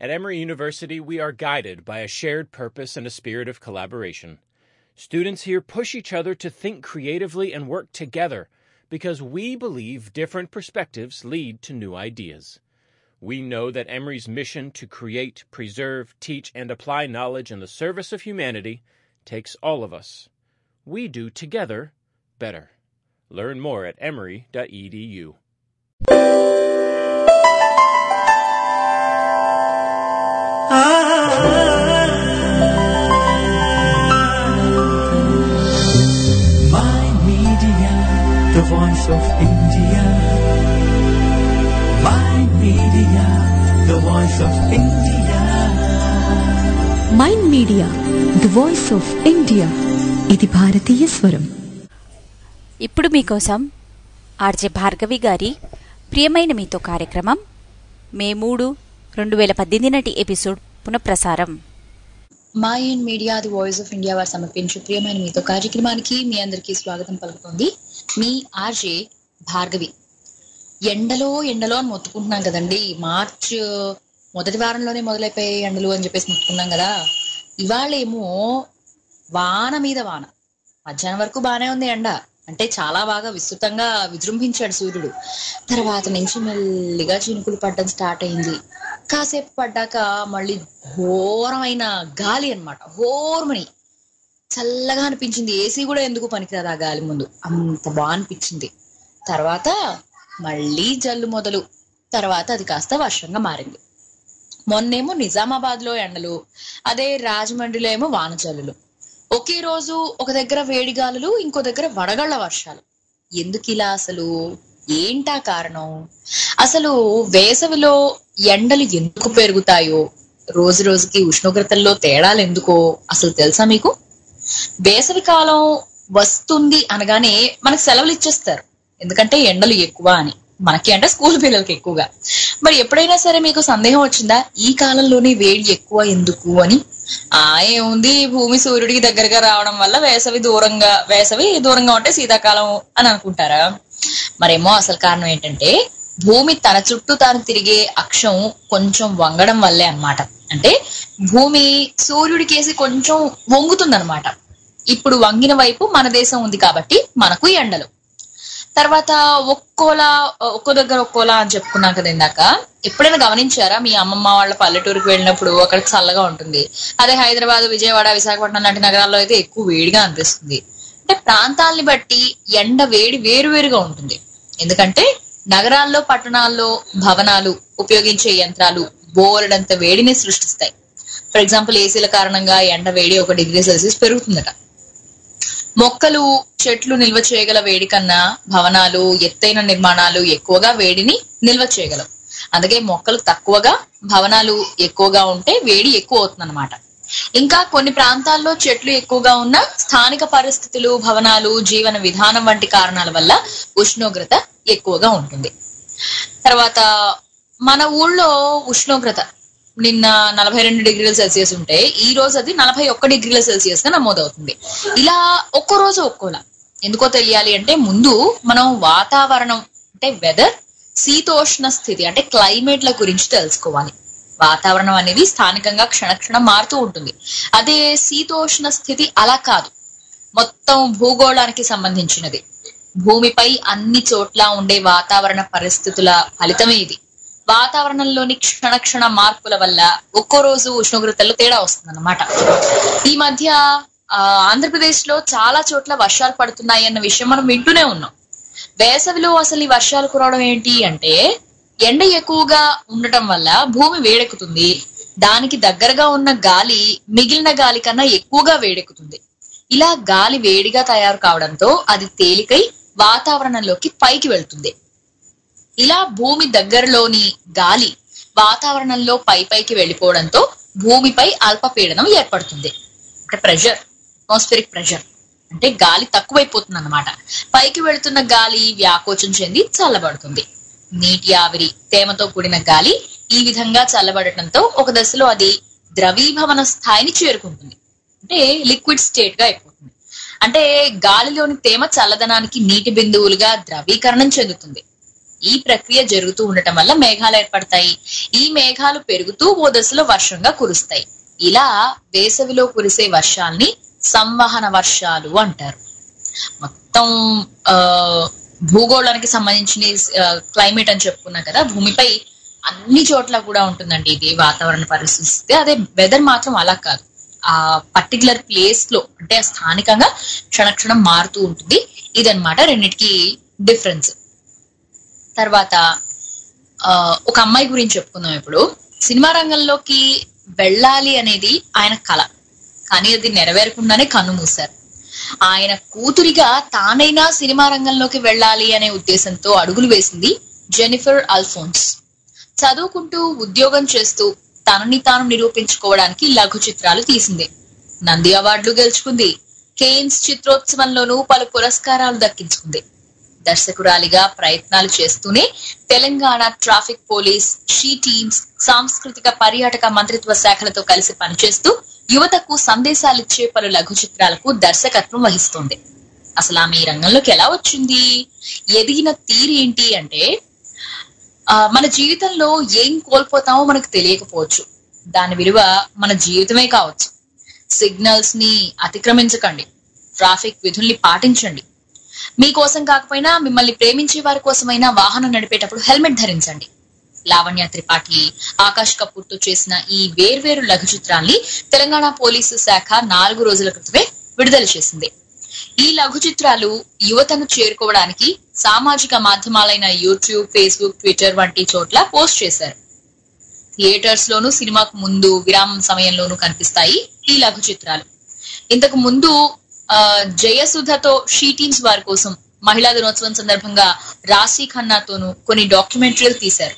At Emory University, we are guided by a shared purpose and a spirit of collaboration. Students here push each other to think creatively and work together because we believe different perspectives lead to new ideas. We know that Emory's mission to create, preserve, teach, and apply knowledge in the service of humanity takes all of us. We do together better. Learn more at emory.edu. My Media, the voice of India. My Media, the voice of India. Mind media the voice of India ఇది భారతీయ స్వరం ఇప్పుడు మీకోసం RJ Bhargavi గారి ప్రియమైన మీతో కార్యక్రమం మే మూడు రెండు వేల పద్దెనిమిది నాటి ఎపిసోడ్ పునఃప్రసారం మా in media the voice of India వారు సమర్పించు ప్రియమైన మీతో కార్యక్రమానికి మీ అందరికీ స్వాగతం పలుకుతుంది మీ ఆర్జే భార్గవి ఎండలో ఎండలో అని మొత్తుకుంటున్నాం కదండి మార్చ్ మొదటి వారంలోనే మొదలైపోయే ఎండలు అని చెప్పేసి మొత్తుకున్నాం కదా ఇవాళేమో వాన మీద వాన మధ్యాహ్నం వరకు బానే ఉంది ఎండ అంటే చాలా బాగా విస్తృతంగా విజృంభించాడు సూర్యుడు తర్వాత నుంచి మెల్లిగా చినుకులు పడడం స్టార్ట్ అయింది కాసేపు పడ్డాక మళ్ళీ ఘోరమైన గాలి అన్నమాట హోర్మని చల్లగా అనిపించింది ఏసీ కూడా ఎందుకు పనికిరాదు ఆ గాలి ముందు అంత బాగా అనిపించింది తర్వాత మళ్ళీ జల్లు మొదలు తర్వాత అది కాస్త వర్షంగా మారింది మొన్నేమో నిజామాబాద్ లో ఎండలు అదే రాజమండ్రిలో ఏమో వాన జల్లులు ఒకే రోజు ఒక దగ్గర వేడి గాలులు ఇంకో దగ్గర వడగళ్ల వర్షాలు ఎందుకు ఇలా అసలు ఏంటా కారణం అసలు వేసవిలో ఎండలు ఎందుకు పెరుగుతాయో రోజు రోజుకి ఉష్ణోగ్రతల్లో తేడాలు ఎందుకో అసలు తెలుసా మీకు వేసవి కాలం వస్తుంది అనగానే మనకు సెలవులు ఇచ్చేస్తారు ఎందుకంటే ఎండలు ఎక్కువ అని మనకి అంటే స్కూల్ పిల్లలకి ఎక్కువగా మరి ఎప్పుడైనా సరే మీకు సందేహం వచ్చిందా ఈ కాలంలోనే వేడి ఎక్కువ ఎందుకు అని ఆ ఏముంది భూమి సూర్యుడికి దగ్గరగా రావడం వల్ల వేసవి దూరంగా వేసవి దూరంగా ఉంటే శీతాకాలం అని అనుకుంటారా మరేమో అసలు కారణం ఏంటంటే భూమి తన చుట్టూ తాను తిరిగే అక్షం కొంచెం వంగడం వల్లే అన్నమాట అంటే భూమి సూర్యుడికేసి కొంచెం వంగుతుందన్నమాట ఇప్పుడు వంగిన వైపు మన దేశం ఉంది కాబట్టి మనకు ఎండలు తర్వాత ఒక్కోలా ఒక్కో దగ్గర ఒక్కోలా అని చెప్పుకున్నాం కదా ఇందాక ఎప్పుడైనా గమనించారా మీ అమ్మమ్మ వాళ్ళ పల్లెటూరుకి వెళ్ళినప్పుడు అక్కడ చల్లగా ఉంటుంది అదే హైదరాబాద్ విజయవాడ విశాఖపట్నం లాంటి నగరాల్లో అయితే ఎక్కువ వేడిగా అనిపిస్తుంది అంటే ప్రాంతాలని బట్టి ఎండ వేడి వేరువేరుగా ఉంటుంది ఎందుకంటే నగరాల్లో పట్టణాల్లో భవనాలు ఉపయోగించే యంత్రాలు బోలెడంత వేడిని సృష్టిస్తాయి ఫర్ ఎగ్జాంపుల్ ఏసీల కారణంగా ఎండ వేడి ఒక డిగ్రీ సెల్సియస్ పెరుగుతుందట మొక్కలు చెట్లు నిల్వ చేయగల వేడి కన్నా భవనాలు ఎత్తైన నిర్మాణాలు ఎక్కువగా వేడిని నిల్వ చేయగలవు అందుకే మొక్కలు తక్కువగా భవనాలు ఎక్కువగా ఉంటే వేడి ఎక్కువ అవుతుంది ఇంకా కొన్ని ప్రాంతాల్లో చెట్లు ఎక్కువగా ఉన్న స్థానిక పరిస్థితులు భవనాలు జీవన విధానం వంటి కారణాల వల్ల ఉష్ణోగ్రత ఎక్కువగా ఉంటుంది తర్వాత మన ఊళ్ళో ఉష్ణోగ్రత నిన్న నలభై రెండు డిగ్రీల సెల్సియస్ ఉంటే ఈ రోజు అది నలభై ఒక్క డిగ్రీల సెల్సియస్ గా నమోదవుతుంది ఇలా ఒక్కో రోజు ఒక్కోలా ఎందుకో తెలియాలి అంటే ముందు మనం వాతావరణం అంటే వెదర్ శీతోష్ణ స్థితి అంటే క్లైమేట్ల గురించి తెలుసుకోవాలి వాతావరణం అనేది స్థానికంగా క్షణక్షణం మారుతూ ఉంటుంది అదే శీతోష్ణ స్థితి అలా కాదు మొత్తం భూగోళానికి సంబంధించినది భూమిపై అన్ని చోట్ల ఉండే వాతావరణ పరిస్థితుల ఫలితమే ఇది వాతావరణంలోని క్షణ క్షణ మార్పుల వల్ల ఒక్కో రోజు ఉష్ణోగ్రతల్లో తేడా వస్తుందన్నమాట ఈ మధ్య ఆ, ఆంధ్రప్రదేశ్ లో చాలా చోట్ల వర్షాలు పడుతున్నాయి అన్న విషయం మనం వింటూనే ఉన్నాం వేసవిలో అసలు ఈ వర్షాలు కురవడం ఏంటి అంటే ఎండ ఎక్కువగా ఉండటం వల్ల భూమి వేడెక్కుతుంది దానికి దగ్గరగా ఉన్న గాలి మిగిలిన గాలి కన్నా ఎక్కువగా వేడెక్కుతుంది ఇలా గాలి వేడిగా తయారు కావడంతో అది తేలికై వాతావరణంలోకి పైకి వెళ్తుంది ఇలా భూమి దగ్గరలోని గాలి వాతావరణంలో పై పైకి వెళ్ళిపోవడంతో భూమిపై అల్పపీడనం ఏర్పడుతుంది అంటే ప్రెషర్ అట్మాస్ఫిరిక్ ప్రెషర్ అంటే గాలి తక్కువైపోతుంది అన్నమాట పైకి వెళుతున్న గాలి వ్యాకోచం చెంది చల్లబడుతుంది నీటి ఆవిరి తేమతో కూడిన గాలి ఈ విధంగా చల్లబడటంతో ఒక దశలో అది ద్రవీభవన స్థాయిని చేరుకుంటుంది అంటే లిక్విడ్ స్టేట్ గా అయిపోతుంది అంటే గాలిలోని తేమ చల్లదనానికి నీటి బిందువులుగా ద్రవీకరణం చెందుతుంది ఈ ప్రక్రియ జరుగుతూ ఉండటం వల్ల మేఘాలు ఏర్పడతాయి ఈ మేఘాలు పెరుగుతూ ఓ దశలో వర్షంగా కురుస్తాయి ఇలా వేసవిలో కురిసే వర్షాల్ని సంవహన వర్షాలు అంటారు మొత్తం ఆ భూగోళానికి సంబంధించిన క్లైమేట్ అని చెప్పుకున్నాం కదా భూమిపై అన్ని చోట్ల కూడా ఉంటుందండి ఇది వాతావరణ పరిస్థితి అదే వెదర్ మాత్రం అలా కాదు ఆ పర్టికులర్ ప్లేస్ లో అంటే స్థానికంగా క్షణక్షణం మారుతూ ఉంటుంది ఇదన్నమాట రెండిటికి డిఫరెన్స్ తర్వాత ఆ, ఒక అమ్మాయి గురించి చెప్పుకుందాం ఇప్పుడు సినిమా రంగంలోకి వెళ్ళాలి అనేది ఆయన కళ కానీ అది నెరవేరకుండానే కన్ను మూశారు ఆయన కూతురిగా తానైనా సినిమా రంగంలోకి వెళ్ళాలి అనే ఉద్దేశంతో అడుగులు వేసింది జెనిఫర్ అల్ఫోన్స్ చదువుకుంటూ ఉద్యోగం చేస్తూ తనని తాను నిరూపించుకోవడానికి లఘు చిత్రాలు తీసింది నంది అవార్డులు గెలుచుకుంది కేన్స్ చిత్రోత్సవంలోనూ పలు పురస్కారాలు దక్కించుకుంది దర్శకురాలిగా ప్రయత్నాలు చేస్తూనే Telangana traffic police she teams సాంస్కృతిక పర్యాటక మంత్రిత్వ శాఖలతో కలిసి పనిచేస్తూ యువతకు సందేశాలిచ్చే పలు లఘు చిత్రాలకు దర్శకత్వం వహిస్తోంది అసలు ఆమె ఈ రంగంలోకి ఎలా వచ్చింది ఎదిగిన తీరు ఏంటి అంటే ఆ, మన జీవితంలో ఏం కోల్పోతామో మనకు తెలియకపోవచ్చు దాని విలువ మన జీవితమే కావచ్చు సిగ్నల్స్ ని అతిక్రమించకండి ట్రాఫిక్ విధుల్ని పాటించండి మీకోసం కాకపోయినా మిమ్మల్ని ప్రేమించే వారి కోసమైనా వాహనం నడిపేటప్పుడు హెల్మెట్ ధరించండి లావణ్య త్రిపాఠి ఆకాష్ కపూర్ తో చేసిన ఈ వేర్వేరు లఘు చిత్రాల్ని తెలంగాణ పోలీసు శాఖ నాలుగు రోజుల క్రితమే విడుదల చేసింది ఈ లఘు చిత్రాలు యువతను చేరుకోవడానికి సామాజిక మాధ్యమాలైన యూట్యూబ్ ఫేస్బుక్ ట్విట్టర్ వంటి చోట్ల పోస్ట్ చేశారు థియేటర్స్ లోను సినిమాకు ముందు విరామం సమయంలోనూ కనిపిస్తాయి ఈ లఘు చిత్రాలు ఇంతకు ముందు ఆ, జయసుధతో షీ టీమ్స్ వారి కోసం మహిళా దినోత్సవం సందర్భంగా రాశీ ఖన్నాతోనూ కొన్ని డాక్యుమెంటరీలు తీశారు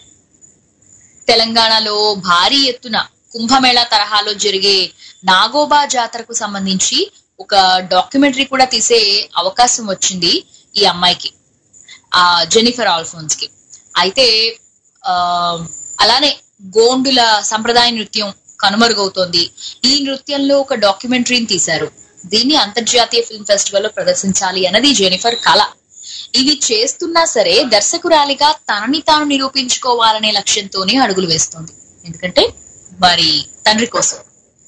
తెలంగాణలో భారీ ఎత్తున కుంభమేళా తరహాలో జరిగే నాగోబా జాతరకు సంబంధించి ఒక డాక్యుమెంటరీ కూడా తీసే అవకాశం వచ్చింది ఈ అమ్మాయికి ఆ జెనిఫర్ ఆల్ఫోన్స్ కి అయితే ఆ అలానే గోండుల సంప్రదాయ నృత్యం కనుమరుగవుతోంది ఈ నృత్యంలో ఒక డాక్యుమెంటరీని తీశారు దీన్ని అంతర్జాతీయ ఫిల్మ్ ఫెస్టివల్ లో ప్రదర్శించాలి అన్నది జెనిఫర్ కళ ఇవి చేస్తున్నా సరే దర్శకురాలిగా తనని తాను నిరూపించుకోవాలనే లక్ష్యంతోనే అడుగులు వేస్తోంది ఎందుకంటే వారి తండ్రి కోసం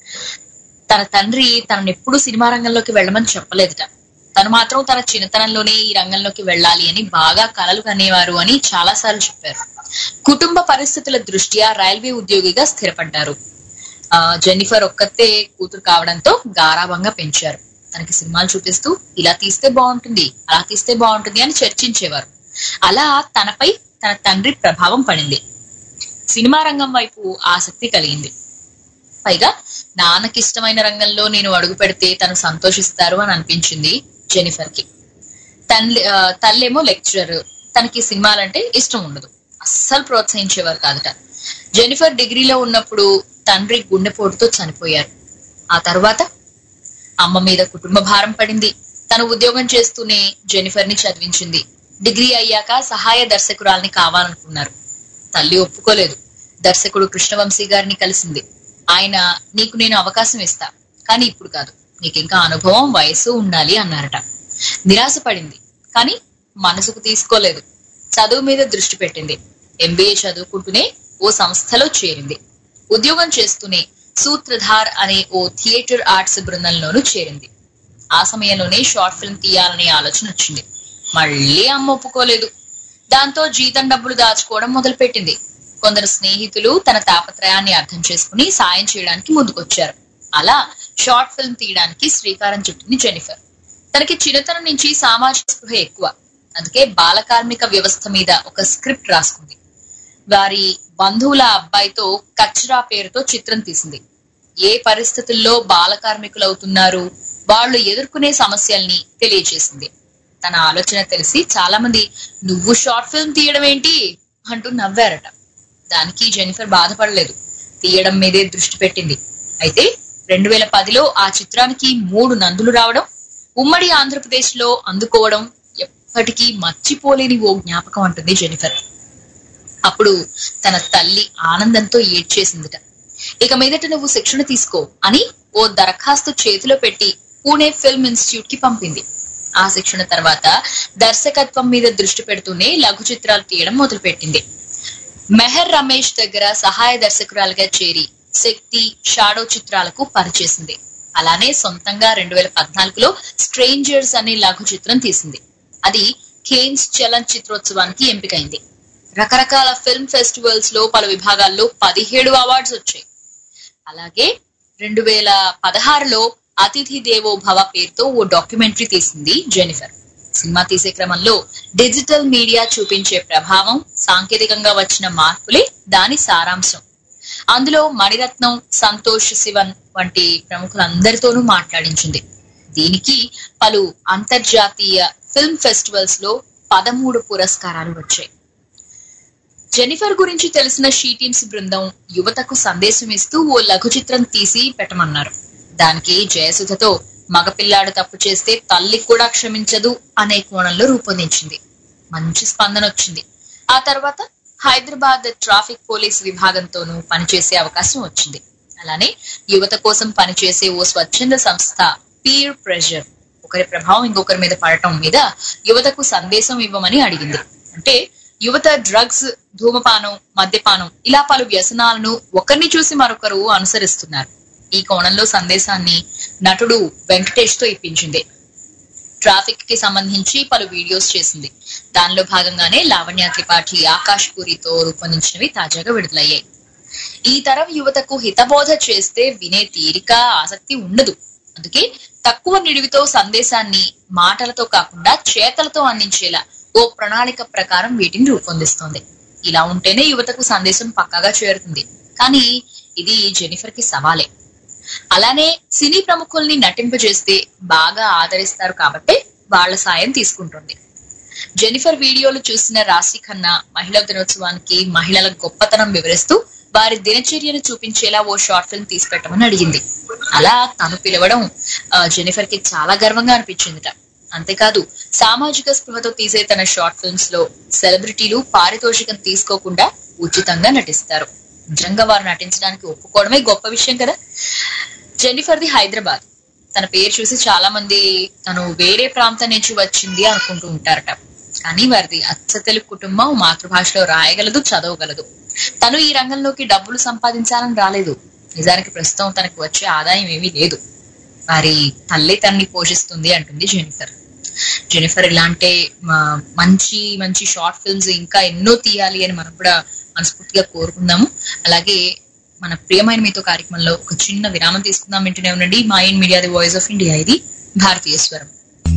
తన తండ్రి తనను ఎప్పుడు సినిమా రంగంలోకి వెళ్ళమని చెప్పలేదుట తను మాత్రం తన చిన్నతనంలోనే ఈ రంగంలోకి వెళ్ళాలి అని బాగా కలలు కనేవారు అని చాలా సార్లు చెప్పారు కుటుంబ పరిస్థితుల దృష్ట్యా రైల్వే ఉద్యోగిగా స్థిరపడ్డారు ఆ జెన్నిఫర్ ఒక్కతే కూతురు కావడంతో గారాభంగా పెంచారు తనకి సినిమాలు చూపిస్తూ ఇలా తీస్తే బాగుంటుంది అలా తీస్తే బాగుంటుంది అని చర్చించేవారు అలా తనపై తన తండ్రి ప్రభావం పడింది సినిమా రంగం వైపు ఆసక్తి కలిగింది పైగా నాన్నకి ఇష్టమైన రంగంలో నేను అడుగు పెడితే తను సంతోషిస్తారు అని అనిపించింది జెనిఫర్ కి తల్లి ఆ, తల్లేమో లెక్చరర్ తనకి సినిమాలంటే ఇష్టం ఉండదు అస్సలు ప్రోత్సహించేవారు కాదట జెనిఫర్ డిగ్రీలో ఉన్నప్పుడు తండ్రి గుండెపోటుతో చనిపోయారు ఆ తర్వాత అమ్మ మీద కుటుంబ భారం పడింది తను ఉద్యోగం చేస్తూనే జెనిఫర్ ని చదివించింది డిగ్రీ అయ్యాక సహాయ దర్శకురాల్ని కావాలనుకున్నారు తల్లి ఒప్పుకోలేదు దర్శకుడు కృష్ణవంశీ గారిని కలిసింది ఆయన నీకు నేను అవకాశం ఇస్తా కానీ ఇప్పుడు కాదు నీకు ఇంకా అనుభవం వయసు ఉండాలి అన్నారట నిరాశపడింది కానీ మనసుకు తీసుకోలేదు చదువు మీద దృష్టి పెట్టింది ఎంబీఏ చదువుకుంటూనే ఓ సంస్థలో చేరింది ఉద్యోగం చేస్తూనే సూత్రధార్ అనే ఓ థియేటర్ ఆర్ట్స్ బృందంలోనూ చేరింది ఆ సమయంలోనే షార్ట్ ఫిల్మ్ తీయాలనే ఆలోచన వచ్చింది మళ్ళీ అమ్మ ఒప్పుకోలేదు దాంతో జీతం డబ్బులు దాచుకోవడం మొదలుపెట్టింది కొందరు స్నేహితులు తన తాపత్రయాన్ని అర్థం చేసుకుని సాయం చేయడానికి ముందుకొచ్చారు అలా షార్ట్ ఫిల్మ్ తీయడానికి శ్రీకారం చుట్టింది జెనిఫర్ తనకి చిన్నతనం నుంచి సామాజిక స్పృహ ఎక్కువ అందుకే బాల కార్మిక వ్యవస్థ మీద ఒక స్క్రిప్ట్ రాసుకుంది వారి బంధువుల అబ్బాయితో కచ్రా పేరుతో చిత్రం తీసింది ఏ పరిస్థితుల్లో బాల కార్మికులు అవుతున్నారు వాళ్ళు ఎదుర్కొనే సమస్యల్ని తెలియజేసింది తన ఆలోచన తెలిసి చాలా మంది నువ్వు షార్ట్ ఫిల్మ్ తీయడం ఏంటి అంటూ నవ్వారట దానికి జెనిఫర్ బాధపడలేదు తీయడం మీదే దృష్టి పెట్టింది అయితే రెండు వేల పదిలో ఆ చిత్రానికి మూడు నందులు రావడం ఉమ్మడి ఆంధ్రప్రదేశ్ లో అందుకోవడం ఎప్పటికీ మర్చిపోలేని ఓ జ్ఞాపకం అంటుంది జెనిఫర్ అప్పుడు తన తల్లి ఆనందంతో ఏడ్చేసిందిట ఇక మీదట నువ్వు శిక్షణ తీసుకో అని ఓ దరఖాస్తు చేతిలో పెట్టి పూణే ఫిల్మ్ ఇన్స్టిట్యూట్ కి పంపింది ఆ శిక్షణ తర్వాత దర్శకత్వం మీద దృష్టి పెడుతూనే లఘు చిత్రాలు తీయడం మొదలుపెట్టింది మెహర్ రమేష్ దగ్గర సహాయ దర్శకురాలుగా చేరి శక్తి షాడో చిత్రాలకు పనిచేసింది అలానే సొంతంగా రెండు వేల పద్నాలుగులో స్ట్రేంజర్స్ అనే లఘు చిత్రం తీసింది అది కేన్స్ చలన్ చిత్రోత్సవానికి ఎంపికైంది రకరకాల ఫిల్మ్ ఫెస్టివల్స్ లో పలు విభాగాల్లో పదిహేడు అవార్డ్స్ వచ్చాయి అలాగే రెండు వేల పదహారులో అతిథి దేవో భవ పేరుతో ఓ డాక్యుమెంటరీ తీసింది జెనిఫర్ సినిమా తీసే క్రమంలో డిజిటల్ మీడియా చూపించే ప్రభావం సాంకేతికంగా వచ్చిన మార్పులే దాని సారాంశం అందులో మణిరత్నం సంతోష్ శివన్ వంటి ప్రముఖులందరితోనూ మాట్లాడించింది దీనికి పలు అంతర్జాతీయ ఫిల్మ్ ఫెస్టివల్స్ లో పదమూడు పురస్కారాలు వచ్చాయి జెనిఫర్ గురించి తెలిసిన షీ టీమ్స్ బృందం యువతకు సందేశం ఇస్తూ ఓ లఘు చిత్రం తీసి పెట్టమన్నారు దానికి జయసుధతో మగపిల్లాడు తప్పు చేస్తే తల్లి కూడా క్షమించదు అనే కోణంలో రూపొందించింది మంచి స్పందన వచ్చింది ఆ తర్వాత హైదరాబాద్ ట్రాఫిక్ పోలీస్ విభాగంతోనూ పనిచేసే అవకాశం వచ్చింది అలానే యువత కోసం పనిచేసే ఓ స్వచ్ఛంద సంస్థ పీర్ ప్రెషర్ ఒకరి ప్రభావం ఇంకొకరి మీద పడటం మీద యువతకు సందేశం ఇవ్వమని అడిగింది అంటే యువత డ్రగ్స్ ధూమపానం మద్యపానం ఇలా పలు వ్యసనాలను ఒకరిని చూసి మరొకరు అనుసరిస్తున్నారు ఈ కోణంలో సందేశాన్ని నటుడు వెంకటేష్ తో ఇప్పించింది ట్రాఫిక్ కి సంబంధించి పలు వీడియోస్ చేసింది దానిలో భాగంగానే లావణ్య త్రిపాఠి ఆకాష్ పూరితో రూపొందించినవి తాజాగా విడుదలయ్యాయి ఈ తరం యువతకు హితబోధ చేస్తే వినే తీరిక ఆసక్తి ఉండదు అందుకే తక్కువ నిడివితో సందేశాన్ని మాటలతో కాకుండా చేతలతో అందించేలా ఓ ప్రణాళిక ప్రకారం వీటిని రూపొందిస్తోంది ఇలా ఉంటేనే యువతకు సందేశం పక్కాగా చేరుతుంది కానీ ఇది జెనిఫర్ కి సవాలే అలానే సినీ ప్రముఖుల్ని నటింపజేస్తే బాగా ఆదరిస్తారు కాబట్టే వాళ్ళ సాయం తీసుకుంటుంది జెనిఫర్ వీడియోలు చూసిన రాశి ఖన్నా మహిళా దినోత్సవానికి మహిళల గొప్పతనం వివరిస్తూ వారి దినచర్యను చూపించేలా ఓ షార్ట్ ఫిల్మ్ తీసి పెట్టమని అడిగింది అలా తను పిలవడం ఆ, జెనిఫర్ కి చాలా గర్వంగా అనిపించిందిట అంతేకాదు సామాజిక స్పృహతో తీసే తన షార్ట్ ఫిల్మ్స్ లో సెలబ్రిటీలు పారితోషికం తీసుకోకుండా ఉచితంగా నటిస్తారు నిజంగా వారు నటించడానికి ఒప్పుకోవడమే గొప్ప విషయం కదా జెన్నిఫర్ ది హైదరాబాద్ తన పేరు చూసి చాలా మంది తను వేరే ప్రాంతం నుంచి వచ్చింది అనుకుంటూ ఉంటారట కానీ వారిది అచ్చ తెలుగు కుటుంబం మాతృభాషలో రాయగలదు చదవగలదు తను ఈ రంగంలోకి డబ్బులు సంపాదించాలని రాలేదు నిజానికి ప్రస్తుతం తనకు వచ్చే ఆదాయం ఏమీ లేదు వారి తల్లి తన్ని పోషిస్తుంది అంటుంది జెనిఫర్ జెనిఫర్ ఇలాంటి మ- మంచి మంచి షార్ట్ ఫిల్మ్స్ ఇంకా ఎన్నో తీయాలి అని మనం కూడా మనస్ఫూర్తిగా కోరుకుందాము అలాగే మన ప్రియమైన మీతో కార్యక్రమంలో ఒక చిన్న విరామం తీసుకుందాం వింటూనే ఉండండి మా in media the voice of India ఇది భారతీయ స్వరం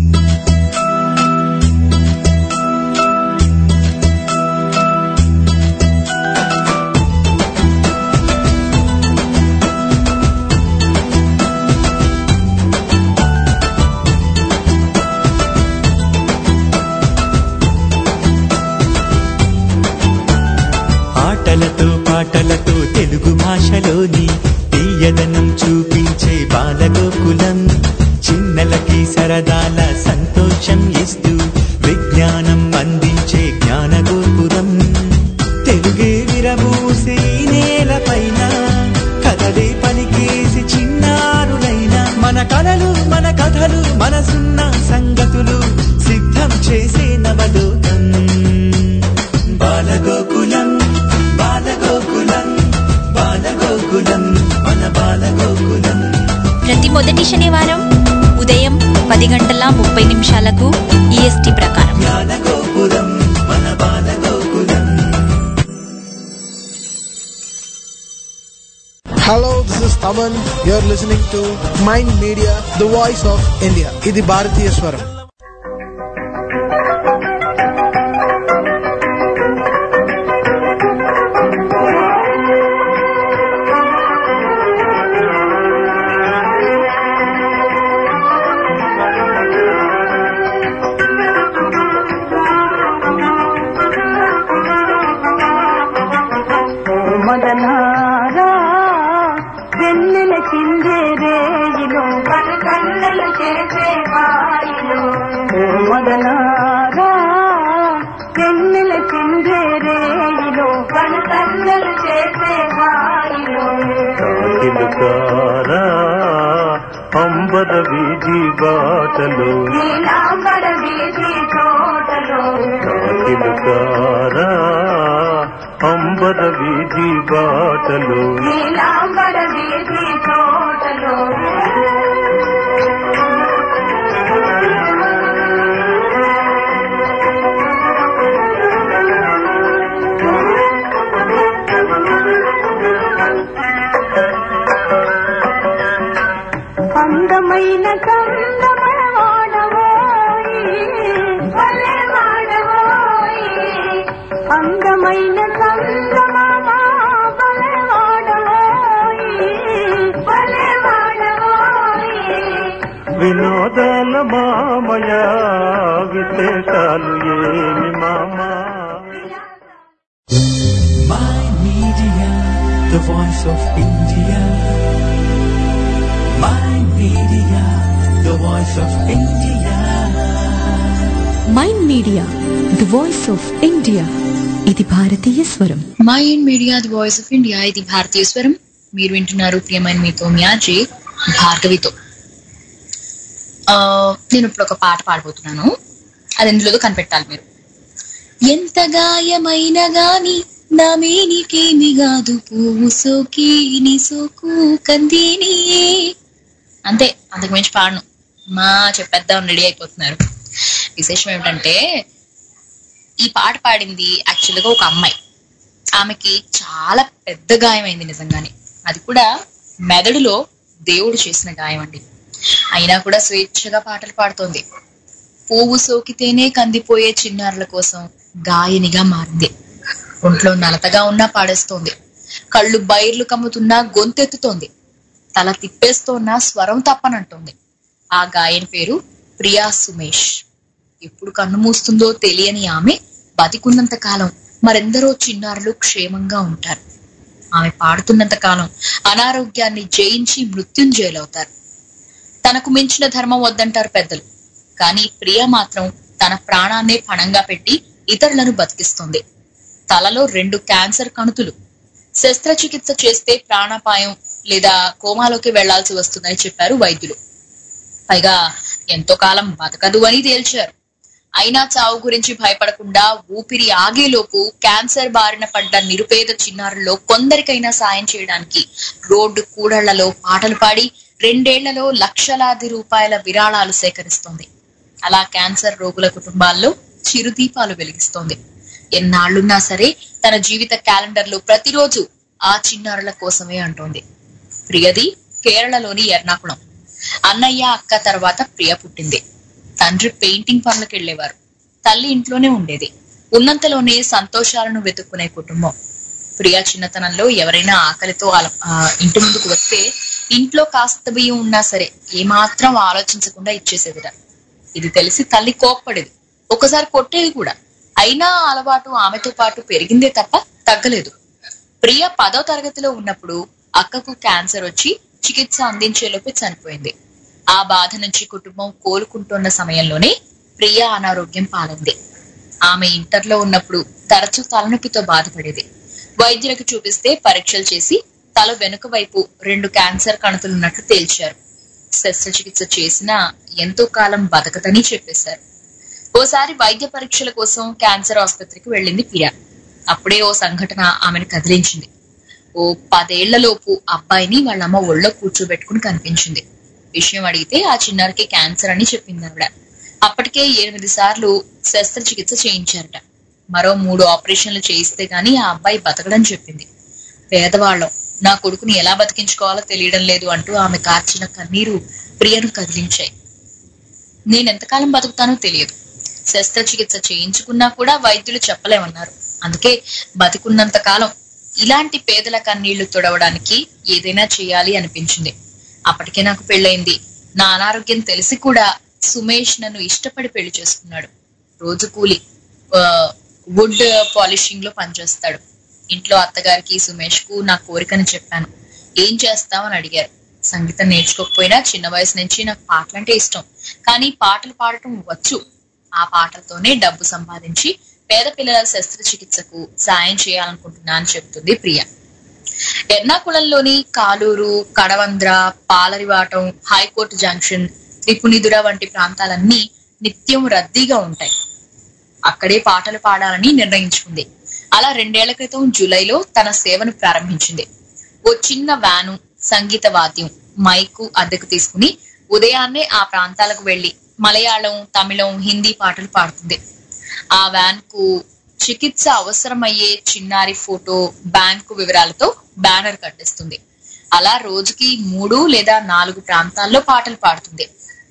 ఆటలతో పాటలతో తెలుగు భాషలోని తీయదనం చూపించే బాలగోకులం చిన్నలకి సరదాల సంతోషం ఇస్తూ విజ్ఞానం అందించే జ్ఞానగోపురం తెలుగే విరబూసి నేలపైన కథలే పలికేసి చిన్నారులైన మన కలలు మన కథలు మనసున్న సంగతులు సిద్ధం చేసే నవలోకం బాలగోకులం బాలగోకులం బాలగోకులం మన బాలగోకులం ప్రతి మొదటి శనివారం ఉదయం పది గంటల ముప్పై నిమిషాలకు ఈఎస్టీ ప్రకారం జ్ఞానగోపురం మన Balagokulam Hello, this is Taman. You're listening to Mind Media, the voice of India. ఇది భారతీయ స్వరం మదనారా వెన్నెల చిందే రేయిలో కన్నలు చేసే వాయిలో మదనారా వెన్నెల చిందే రేయిలో కన్నలు చేసే వాయిలో కాకిలుకారా అంబర వీధి బాటలో నీలాంబర వీధి తోటలో చిలుకారా అంబర వీధి బాటలో నీలాంబర వీధి తోటలో అందమైన చందమవాడవోయి భలే వాడవోయి అందమైన చందమామ భలే వాడవోయి భలే వాడవోయి వినోదాల మామయ విశేషాలు ఏమి మామా My Media, the voice of India. My Media, the voice of India. Mind media the voice of India ఇది భారతీయ స్వరం my in media the voice of India ఇది భారతీయ స్వరం మీరు వింటున్నారు ప్రియమైన మీతో మ్యాజే భార్గవితో ఆ, నేను ఇప్పుడు ఒక పాట పాడబోతున్నాను అది ఎందులో కనిపెట్టాలి మీరు ఎంత గాయమైన గాని నా మేనికేమి కాదు పువ్వు సోకి నీ సోకు కందిని అంతే అంతకు మించి పాడను మా చెప్పేద్దాం రెడీ అయిపోతున్నారు విశేషం ఏమిటంటే ఈ పాట పాడింది యాక్చువల్గా ఒక అమ్మాయి ఆమెకి చాలా పెద్ద గాయమైంది నిజంగానే అది కూడా మెదడులో దేవుడు చేసిన గాయం అండి అయినా కూడా స్వేచ్ఛగా పాటలు పాడుతోంది పువ్వు సోకితేనే కందిపోయే చిన్నారుల కోసం గాయనిగా మారింది ఒంట్లో నలతగా ఉన్నా పాడేస్తోంది కళ్ళు బైర్లు కమ్ముతున్నా గొంతెత్తుతోంది తల తిప్పేస్తోన్నా స్వరం తప్పనంటోంది ఆ గాయని పేరు ప్రియా సుమేష్ ఎప్పుడు కన్ను మూస్తుందో తెలియని ఆమె బతికున్నంత కాలం మరెందరో చిన్నారులు క్షేమంగా ఉంటారు ఆమె పాడుతున్నంత కాలం అనారోగ్యాన్ని జయించి మృత్యుంజయులవుతారు తనకు మించిన ధర్మం వద్దంటారు పెద్దలు కానీ ప్రియ మాత్రం తన ప్రాణాన్నే పణంగా పెట్టి ఇతరులను బతికిస్తుంది తలలో రెండు క్యాన్సర్ కణుతులు శస్త్రచికిత్స చేస్తే ప్రాణాపాయం లేదా కోమాలోకి వెళ్లాల్సి వస్తుందని చెప్పారు వైద్యులు పైగా ఎంతో కాలం బతకదు అని తేల్చారు అయినా చావు గురించి భయపడకుండా ఊపిరి ఆగేలోపు క్యాన్సర్ బారిన పడ్డ నిరుపేద చిన్నారుల్లో కొందరికైనా సాయం చేయడానికి రోడ్డు కూడళ్లలో పాటలు పాడి రెండేళ్లలో లక్షలాది రూపాయల విరాళాలు సేకరిస్తోంది అలా క్యాన్సర్ రోగుల కుటుంబాల్లో చిరుదీపాలు వెలిగిస్తోంది ఎన్నాళ్లున్నా సరే తన జీవిత క్యాలెండర్ లో ప్రతిరోజు ఆ చిన్నారుల కోసమే అంటోంది ప్రియది కేరళలోని ఎర్నాకుళం అన్నయ్య అక్క తర్వాత ప్రియ పుట్టింది తండ్రి పెయింటింగ్ పనులకు వెళ్లేవారు తల్లి ఇంట్లోనే ఉండేది ఉన్నంతలోనే సంతోషాలను వెతుక్కునే కుటుంబం ప్రియా చిన్నతనంలో ఎవరైనా ఆకలితో అల- ఆ, ఇంటి ముందుకు వస్తే ఇంట్లో కాస్త బియ్యం ఉన్నా సరే ఏమాత్రం ఆలోచించకుండా ఇచ్చేసేదిట ఇది తెలిసి తల్లి కోప్పడేది ఒకసారి కొట్టేది కూడా అయినా ఆ అలవాటు ఆమెతో పాటు పెరిగిందే తప్ప తగ్గలేదు ప్రియ పదో తరగతిలో ఉన్నప్పుడు అక్కకు క్యాన్సర్ వచ్చి చికిత్స అందించేలోపే చనిపోయింది ఆ బాధ నుంచి కుటుంబం కోలుకుంటున్న సమయంలోనే ప్రియ అనారోగ్యం పాలింది ఆమె ఇంటర్లో ఉన్నప్పుడు తరచూ తలనొప్పితో బాధపడేది వైద్యులకు చూపిస్తే పరీక్షలు చేసి తల వెనుక వైపు రెండు క్యాన్సర్ కణుతులున్నట్లు తేల్చారు శస్త్రచికిత్స చేసినా ఎంతో కాలం బతకదని చెప్పేశారు ఓసారి వైద్య పరీక్షల కోసం క్యాన్సర్ ఆసుపత్రికి వెళ్ళింది ప్రియా అప్పుడే ఓ సంఘటన ఆమెను కదిలించింది ఓ పదేళ్లలోపు అబ్బాయిని వాళ్ళమ్మ ఒళ్ళో కూర్చోబెట్టుకుని కనిపించింది విషయం అడిగితే ఆ చిన్నారికి క్యాన్సర్ అని చెప్పింది ఆవిడ అప్పటికే ఎనిమిది సార్లు శస్త్రచికిత్స చేయించారట మరో మూడు ఆపరేషన్లు చేయిస్తే గాని ఆ అబ్బాయి బతకడని చెప్పింది పేదవాళ్ళం నా కొడుకుని ఎలా బతికించుకోవాలో తెలియడం లేదు అంటూ ఆమె కార్చిన కన్నీరు ప్రియను కదిలించాయి నేను ఎంతకాలం బతుకుతానో తెలియదు శస్త్రచికిత్స చేయించుకున్నా కూడా వైద్యులు చెప్పలేమన్నారు అందుకే బతికున్నంత కాలం ఇలాంటి పేదల కన్నీళ్లు తుడవడానికి ఏదైనా చేయాలి అనిపించింది అప్పటికే నాకు పెళ్ళైంది నా అనారోగ్యం తెలిసి కూడా సుమేష్ నన్ను ఇష్టపడి పెళ్లి చేసుకున్నాడు రోజు కూలి ఆ, వుడ్ పాలిషింగ్ లో పనిచేస్తాడు ఇంట్లో అత్తగారికి సుమేష్ కు నా కోరికను చెప్పాను ఏం చేస్తావని అడిగారు సంగీతం నేర్చుకోకపోయినా చిన్న వయసు నుంచి నాకు పాటలంటే ఇష్టం కానీ పాటలు పాడటం వచ్చు ఆ పాటలతోనే డబ్బు సంపాదించి పేద పిల్లల శస్త్రచికిత్సకు సాయం చేయాలనుకుంటున్నా అని చెప్తుంది ప్రియ ఎర్నాకుళంలోని కాలూరు కడవంద్ర పాలరివాటం హైకోర్టు జంక్షన్ త్రిపునిదుర వంటి ప్రాంతాలన్నీ నిత్యం రద్దీగా ఉంటాయి అక్కడే పాటలు పాడాలని నిర్ణయించుకుంది అలా రెండేళ్ల క్రితం జూలైలో తన సేవను ప్రారంభించింది ఓ చిన్న వ్యాను సంగీత వాద్యం మైకు అద్దెకు తీసుకుని ఉదయాన్నే ఆ ప్రాంతాలకు వెళ్లి మలయాళం తమిళం హిందీ పాటలు పాడుతుంది ఆ వ్యాన్ కు చికిత్స అవసరమయ్యే చిన్నారి ఫోటో బ్యాంకు వివరాలతో బ్యానర్ కట్టిస్తుంది అలా రోజుకి మూడు లేదా నాలుగు ప్రాంతాల్లో పాటలు పాడుతుంది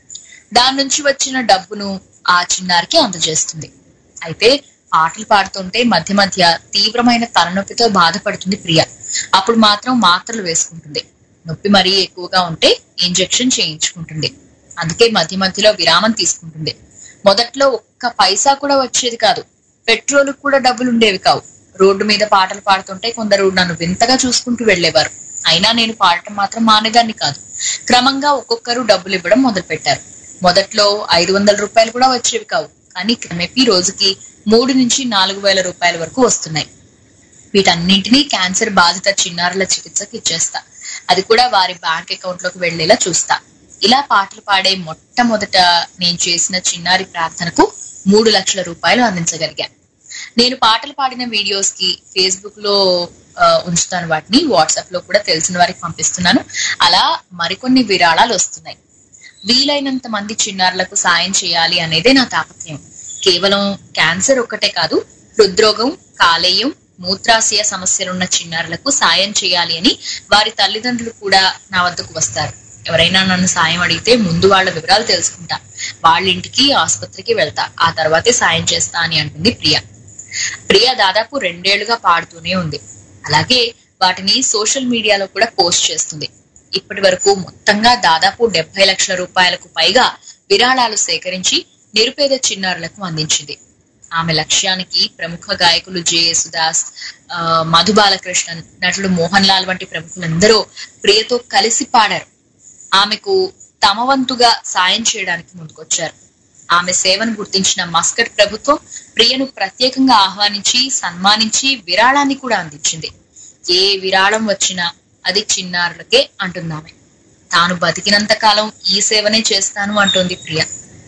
దాని నుంచి వచ్చిన డబ్బును ఆ చిన్నారికి అందజేస్తుంది అయితే పాటలు పాడుతుంటే మధ్య మధ్య తీవ్రమైన తలనొప్పితో బాధపడుతుంది ప్రియ అప్పుడు మాత్రం మాత్రలు వేసుకుంటుంది నొప్పి మరీ ఎక్కువగా ఉంటే ఇంజెక్షన్ చేయించుకుంటుంది అందుకే మధ్య మధ్యలో విరామం తీసుకుంటుంది మొదట్లో ఒక్క పైసా కూడా వచ్చేది కాదు పెట్రోల్ కూడా డబ్బులు ఉండేవి కావు రోడ్డు మీద పాటలు పాడుతుంటే కొందరు నన్ను వింతగా చూసుకుంటూ వెళ్లేవారు అయినా నేను పాడటం మాత్రం మానేదాన్ని కాదు క్రమంగా ఒక్కొక్కరు డబ్బులు ఇవ్వడం మొదలు పెట్టారు మొదట్లో ఐదు వందల రూపాయలు కూడా వచ్చేవి కావు కానీ క్రమేపీ రోజుకి మూడు నుంచి నాలుగు వేల రూపాయల వరకు వస్తున్నాయి వీటన్నింటినీ క్యాన్సర్ బాధిత చిన్నారుల చికిత్సకి ఇచ్చేస్తా అది కూడా వారి బ్యాంక్ అకౌంట్ లోకి వెళ్లేలా చూస్తా ఇలా పాటలు పాడే మొట్టమొదట నేను చేసిన చిన్నారి ప్రార్థనకు మూడు లక్షల రూపాయలు అందించగలిగా నేను పాటలు పాడిన వీడియోస్ కి ఫేస్బుక్ లో ఆ, ఉంచుతాను వాటిని వాట్సాప్ లో కూడా తెలిసిన వారికి పంపిస్తున్నాను అలా మరికొన్ని విరాళాలు వస్తున్నాయి వీలైనంత మంది చిన్నారులకు సాయం చేయాలి అనేదే నా తాపత్రయం కేవలం క్యాన్సర్ ఒక్కటే కాదు హృద్రోగం కాలేయం మూత్రాశయ సమస్యలున్న చిన్నారులకు సాయం చేయాలి అని వారి తల్లిదండ్రులు కూడా నా వద్దకు వస్తారు ఎవరైనా నన్ను సాయం అడిగితే ముందు వాళ్ళ వివరాలు తెలుసుకుంటా వాళ్ళ ఇంటికి ఆసుపత్రికి వెళ్తా ఆ తర్వాతే సాయం చేస్తా అని అంటుంది ప్రియ ప్రియ దాదాపు రెండేళ్లుగా పాడుతూనే ఉంది అలాగే వాటిని సోషల్ మీడియాలో కూడా పోస్ట్ చేస్తుంది ఇప్పటి వరకు మొత్తంగా దాదాపు డెబ్బై లక్షల రూపాయలకు పైగా విరాళాలు సేకరించి నిరుపేద చిన్నారులకు అందించింది ఆమె లక్ష్యానికి ప్రముఖ గాయకులు జె యేసుదాస్ ఆ, మధు బాలకృష్ణన్ నటుడు మోహన్ లాల్ వంటి ప్రముఖులందరూ ప్రియతో కలిసి పాడారు ఆమెకు తమ వంతుగా సాయం చేయడానికి ముందుకొచ్చారు ఆమె సేవను గుర్తించిన మస్కట్ ప్రభుత్వం ప్రియను ప్రత్యేకంగా ఆహ్వానించి సన్మానించి విరాళాన్ని కూడా అందించింది ఏ విరాళం వచ్చినా అది చిన్నారులకే అంటుందామె తాను బతికినంత కాలం ఈ సేవనే చేస్తాను అంటోంది ప్రియ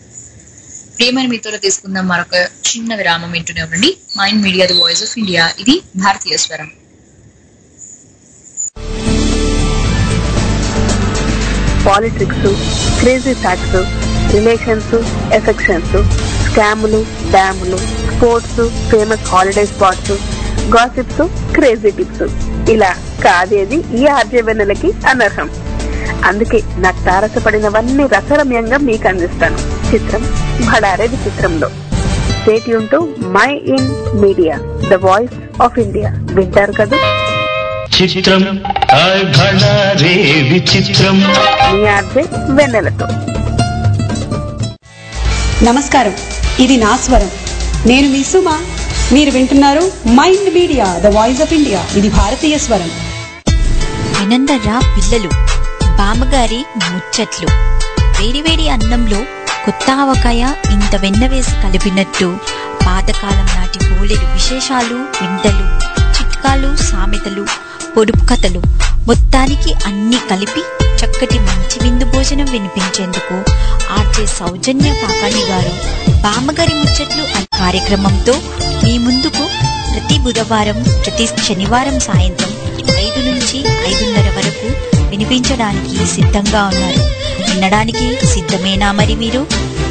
ప్రియమైన మీతో తీసుకుందాం మరొక చిన్న విరామం వింటూనే ఉండండి mind media the voice of India ఇది భారతీయ స్వరం politics crazy facts relations affections స్కాములు డ్యాములు sports famous holiday spots gossips crazy tips ఇలా కాదేది ఈ ఆర్జవెన్నెలకి అనర్హం అందుకే నాకు తారసపడినవన్నీ రసరమ్యంగా మీకు అందిస్తాను చిత్రం భడారే విచిత్రంలో stay tuned to my in media the voice of India వింటారు కదా చిత్రం హాయ్ భళా రే విచిత్రం మీ ఆర్జే వెన్నెలతో నమస్కారం ఇది నా స్వరం నేను మీ సుమ మీరు వింటున్నారు mind media the voice of India ఇది భారతీయ స్వరం వినందర్రా పిల్లలు బామ్మగారి ముచ్చట్లు వేడివేడి అన్నంలో కొత్త ఆవకాయ ఇంత వెన్న వేసి కలిపినట్టు పాతకాలం నాటి బోలెడు విశేషాలు వింతలు చిట్కాలు సామెతలు పొడుపు కథలు మొత్తానికి అన్ని కలిపి చక్కటి మంచి విందు భోజనం వినిపించేందుకు ఆర్జే సౌజన్య కాకాణి గారు బామ్మగారి ముచ్చట్లు అనే కార్యక్రమంతో మీ ముందుకు ప్రతి బుధవారం ప్రతి శనివారం సాయంత్రం ఐదు నుంచి ఐదున్నర వరకు వినిపించడానికి సిద్ధంగా ఉన్నారు వినడానికి సిద్ధమేనా మరి మీరు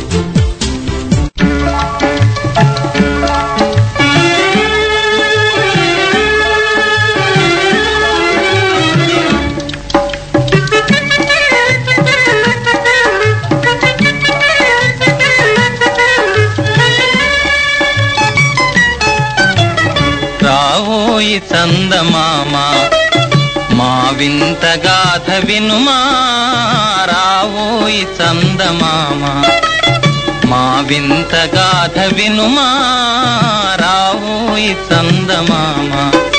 రావోయి చందమామ మా వింత గాథ వినుమా రావోయి చందమామ మా వింత గాథ వినుమా రావోయి చందమామ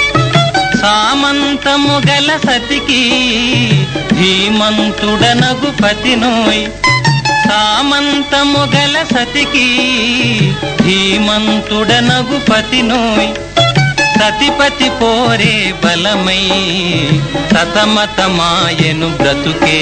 సామంతము గల సతికి ధీమంతుడనగు పతినోయ్ సామంతము గల సతికి ధీమంతుడనగు పతినోయ్ సతిపతి పోరే బలమై సతమతమాయను బ్రతుకే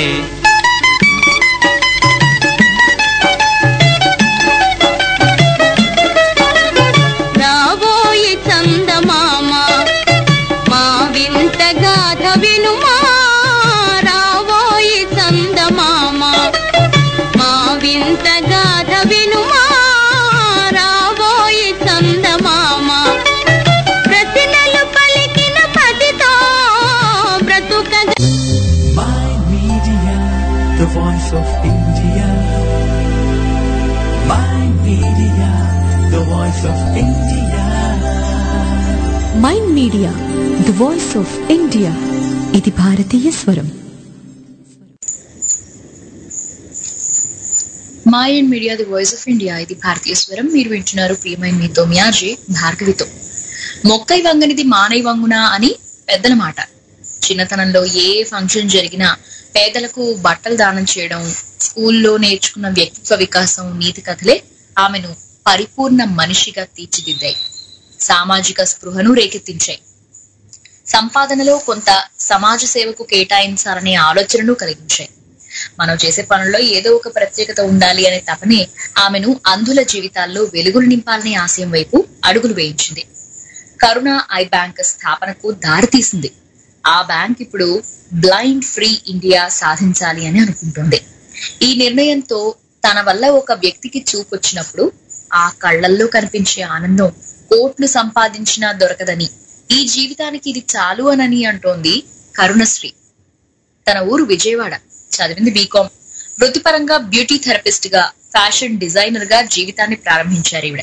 రాబోయి చందమామ మా వింత గాథ వినుమా రాబోయి చందమామ మా వింత గాథ వినుమా రాబోయి చందమామ ప్రతినలు పలికిన పతితో బ్రతుక the voice of India. My media, the voice of India. Mind media the voice of India ఇది భారతీయ స్వరం mind media the voice of India ఇది భారతీయ స్వరం మీరు వింటున్నారు ప్రియమైన మీతో మ్యాజే భార్గవితో మొక్కై వంగనిది మానై వంగునా అని పెద్దల మాట చిన్నతనంలో ఏ ఫంక్షన్ జరిగినా పేదలకు బట్టలు దానం చేయడం స్కూల్లో నేర్చుకున్న వ్యక్తిత్వ వికాసం నీతి కథలే ఆమెను పరిపూర్ణ మనిషిగా తీర్చిదిద్దాయి సామాజిక స్పృహను రేకెత్తించాయి సంపాదనలో కొంత సమాజ సేవకు కేటాయించాలనే ఆలోచనను కలిగించాయి మనం చేసే పనుల్లో ఏదో ఒక ప్రత్యేకత ఉండాలి అనే తపనే ఆమెను అంధుల జీవితాల్లో వెలుగులు నింపాలనే ఆశయం వైపు అడుగులు వేయించింది కరుణ ఐ బ్యాంక్ స్థాపనకు దారితీసింది ఆ బ్యాంక్ ఇప్పుడు బ్లైండ్ ఫ్రీ ఇండియా సాధించాలి అని అనుకుంటుంది ఈ నిర్ణయంతో తన వల్ల ఒక వ్యక్తికి చూపు వచ్చినప్పుడు ఆ కళ్ళల్లో కనిపించే ఆనందం కోట్లు సంపాదించినా దొరకదని ఈ జీవితానికి ఇది చాలు అనని అంటోంది కరుణశ్రీ తన ఊరు విజయవాడ చదివింది బీకాం వృత్తిపరంగా బ్యూటీ థెరపిస్ట్ గా ఫ్యాషన్ డిజైనర్ గా జీవితాన్ని ప్రారంభించారు ఈవిడ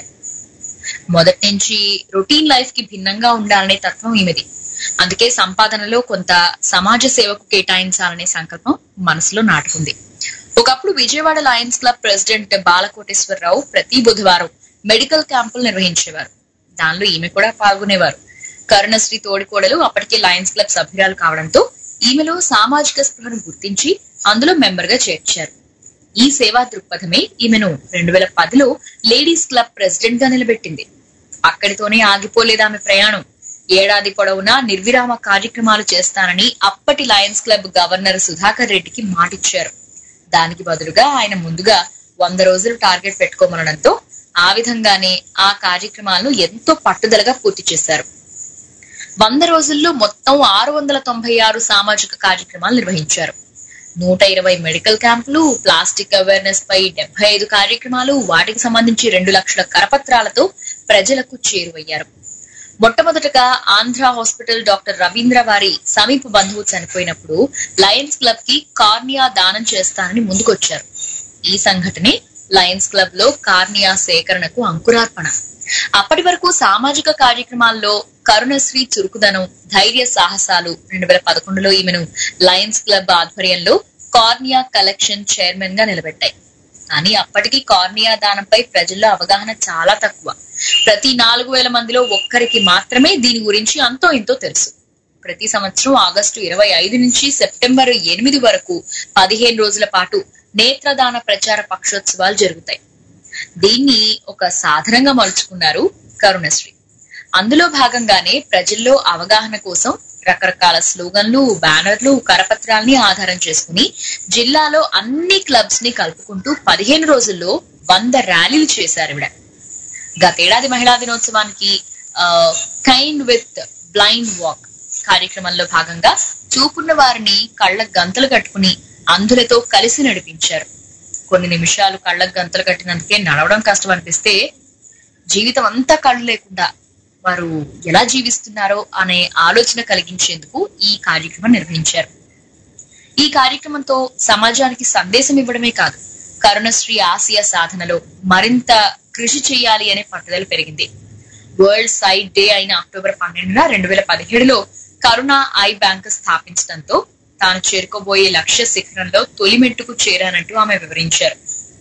మొదటి నుంచి రొటీన్ లైఫ్ కి భిన్నంగా ఉండాలనే తత్వం ఈమెది అందుకే సంపాదనలో కొంత సమాజ సేవకు కేటాయించాలనే సంకల్పం మనసులో నాటుకుంది ఒకప్పుడు Vijayawada lions club president Balakoteswararao ప్రతి బుధవారం మెడికల్ క్యాంపులు నిర్వహించేవారు దానిలో ఈమె కూడా పాల్గొనేవారు కరుణశ్రీ తోడికోడలు అప్పటికే లయన్స్ క్లబ్ సభ్యురాలు కావడంతో ఈమెలో సామాజిక స్పృహను గుర్తించి అందులో మెంబర్ గా చేర్చారు ఈ సేవా దృక్పథమే ఈమెను రెండు వేల పదిలో లేడీస్ క్లబ్ ప్రెసిడెంట్ గా నిలబెట్టింది అక్కడితోనే ఆగిపోలేదు ఆమె ప్రయాణం ఏడాది పొడవునా నిర్విరామ కార్యక్రమాలు చేస్తానని అప్పటి లయన్స్ క్లబ్ గవర్నర్ సుధాకర్ రెడ్డికి మాటిచ్చారు దానికి బదులుగా ఆయన ముందుగా వంద రోజులు టార్గెట్ పెట్టుకోమనడంతో ఆ విధంగానే ఆ కార్యక్రమాలను ఎంతో పట్టుదలగా పూర్తి చేశారు వంద రోజుల్లో మొత్తం ఆరు వందల తొంభై ఆరు సామాజిక కార్యక్రమాలు నిర్వహించారు నూట ఇరవై మెడికల్ క్యాంపులు ప్లాస్టిక్ అవేర్నెస్ పై డెబ్బై ఐదు కార్యక్రమాలు వాటికి సంబంధించి రెండు లక్షల కరపత్రాలతో ప్రజలకు చేరువయ్యారు మొట్టమొదటగా ఆంధ్ర హాస్పిటల్ డాక్టర్ రవీంద్ర వారి సమీప బంధువు చనిపోయినప్పుడు లయన్స్ క్లబ్ కి కార్నియా దానం చేస్తానని ముందుకొచ్చారు ఈ సంఘటనే లయన్స్ క్లబ్ లో కార్నియా సేకరణకు అంకురార్పణ అప్పటి వరకు సామాజిక కార్యక్రమాల్లో కరుణశ్రీ చురుకుదనం ధైర్య సాహసాలు రెండు వేల పదకొండులో ఈమెను లయన్స్ క్లబ్ ఆధ్వర్యంలో కార్నియా కలెక్షన్ చైర్మన్ గా నిలబెట్టాయి కానీ అప్పటికి కార్నియా దానంపై ప్రజల్లో అవగాహన చాలా తక్కువ ప్రతి నాలుగు వేల మందిలో ఒక్కరికి మాత్రమే దీని గురించి అంతో ఇంతో తెలుసు ప్రతి సంవత్సరం ఆగస్టు ఇరవై ఐదు నుంచి సెప్టెంబర్ ఎనిమిది వరకు పదిహేను రోజుల పాటు నేత్రదాన ప్రచార పక్షోత్సవాలు జరుగుతాయి దీన్ని ఒక సాధనంగా మలుచుకున్నారు కరుణశ్రీ అందులో భాగంగానే ప్రజల్లో అవగాహన కోసం రకరకాల స్లోగన్లు బ్యానర్లు కరపత్రాల్ని ఆధారం చేసుకుని జిల్లాలో అన్ని క్లబ్స్ ని కలుపుకుంటూ పదిహేను రోజుల్లో వంద ర్యాలీలు చేశారు ఇవిడ గతేడాది మహిళా దినోత్సవానికి కైండ్ విత్ బ్లైండ్ వాక్ కార్యక్రమంలో భాగంగా చూపున్న వారిని కళ్ళ గంతలు కట్టుకుని అంధులతో కలిసి నడిపించారు కొన్ని నిమిషాలు కళ్ళకు గంతలు కట్టినందుకే నడవడం కష్టం అనిపిస్తే జీవితం అంతా కళ్ళు లేకుండా వారు ఎలా జీవిస్తున్నారో అనే ఆలోచన కలిగించేందుకు ఈ కార్యక్రమం నిర్వహించారు ఈ కార్యక్రమంతో సమాజానికి సందేశం ఇవ్వడమే కాదు కరుణశ్రీ ఆసియా సాధనలో మరింత కృషి చేయాలి అనే పట్టుదల పెరిగింది వరల్డ్ సైడ్ డే అయిన అక్టోబర్ పన్నెండున రెండు వేల పదిహేడులో కరుణ ఐ బ్యాంక్ స్థాపించడంతో తాను చేరుకోబోయే లక్ష్య శిఖరంలో తొలి మెట్టుకు చేరానంటూ ఆమె వివరించారు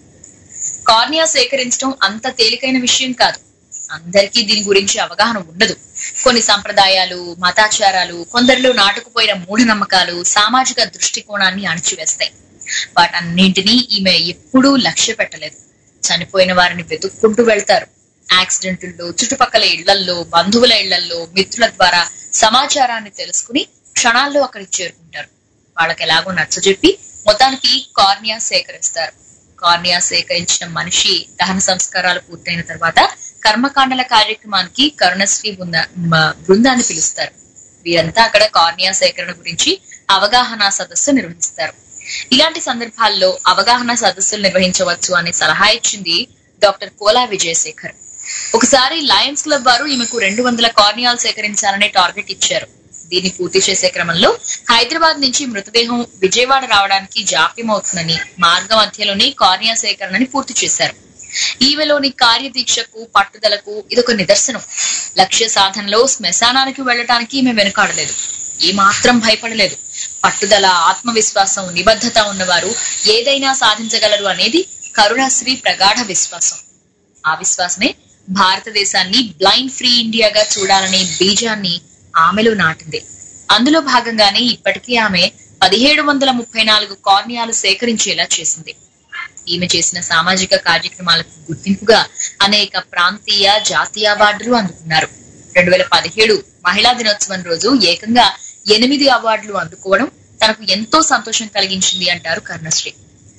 కార్నియా సేకరించడం అంత తేలికైన విషయం కాదు అందరికీ దీని గురించి అవగాహన ఉండదు కొన్ని సంప్రదాయాలు మతాచారాలు కొందరిలో నాటుకుపోయిన మూఢనమ్మకాలు సామాజిక దృష్టికోణాన్ని అణచివేస్తాయి వాటన్నింటినీ ఈమె ఎప్పుడూ లక్ష్య పెట్టలేదు చనిపోయిన వారిని వెతుక్కుంటూ వెళ్తారు యాక్సిడెంట్లలో చుట్టుపక్కల ఇళ్లల్లో బంధువుల ఇళ్లల్లో మిత్రుల ద్వారా సమాచారాన్ని తెలుసుకుని క్షణాల్లో అక్కడికి చేరుకుంటారు వాళ్ళకి ఎలాగో నచ్చజెప్పి మొత్తానికి కార్నియా సేకరిస్తారు కార్నియా సేకరించిన మనిషి దహన సంస్కారాలు పూర్తయిన తర్వాత కర్మకాండల కార్యక్రమానికి కరుణశ్రీ బృంద మ- బృందాన్ని పిలుస్తారు వీరంతా అక్కడ కార్నియా సేకరణ గురించి అవగాహన సదస్సు నిర్వహిస్తారు ఇలాంటి సందర్భాల్లో అవగాహన సదస్సులు నిర్వహించవచ్చు అనే సలహా ఇచ్చింది డాక్టర్ కోలా విజయశేఖర్ ఒకసారి లయన్స్ క్లబ్ వారు ఈమెకు రెండు వందల కార్నియాలు సేకరించాలనే టార్గెట్ ఇచ్చారు దీన్ని పూర్తి చేసే క్రమంలో హైదరాబాద్ నుంచి మృతదేహం విజయవాడ రావడానికి జాప్యం అవుతుందని మార్గ మధ్యలోనే కార్నియా సేకరణని పూర్తి చేశారు ఈమెలోని కార్యదీక్షకు పట్టుదలకు ఇదొక నిదర్శనం లక్ష్య సాధనలో శ్మశానానికి వెళ్ళటానికి ఈమె వెనుకాడలేదు ఏమాత్రం భయపడలేదు పట్టుదల ఆత్మవిశ్వాసం నిబద్ధత ఉన్నవారు ఏదైనా సాధించగలరు అనేది కరుణాశ్రీ ప్రగాఢ విశ్వాసం ఆ విశ్వాసమే భారతదేశాన్ని బ్లైండ్ ఫ్రీ ఇండియాగా చూడాలనే బీజాన్ని ఆమెలో నాటింది అందులో భాగంగానే ఇప్పటికీ ఆమె పదిహేడు వందల ముప్పై నాలుగు కార్నియాలు సేకరించేలా చేసింది ఈమె చేసిన సామాజిక కార్యక్రమాలకు గుర్తింపుగా అనేక ప్రాంతీయ జాతీయ అవార్డులు అందుకున్నారు రెండు వేల పదిహేడు మహిళా దినోత్సవం రోజు ఏకంగా ఎనిమిది అవార్డులు అందుకోవడం తనకు ఎంతో సంతోషం కలిగించింది అంటారు కర్ణశ్రీ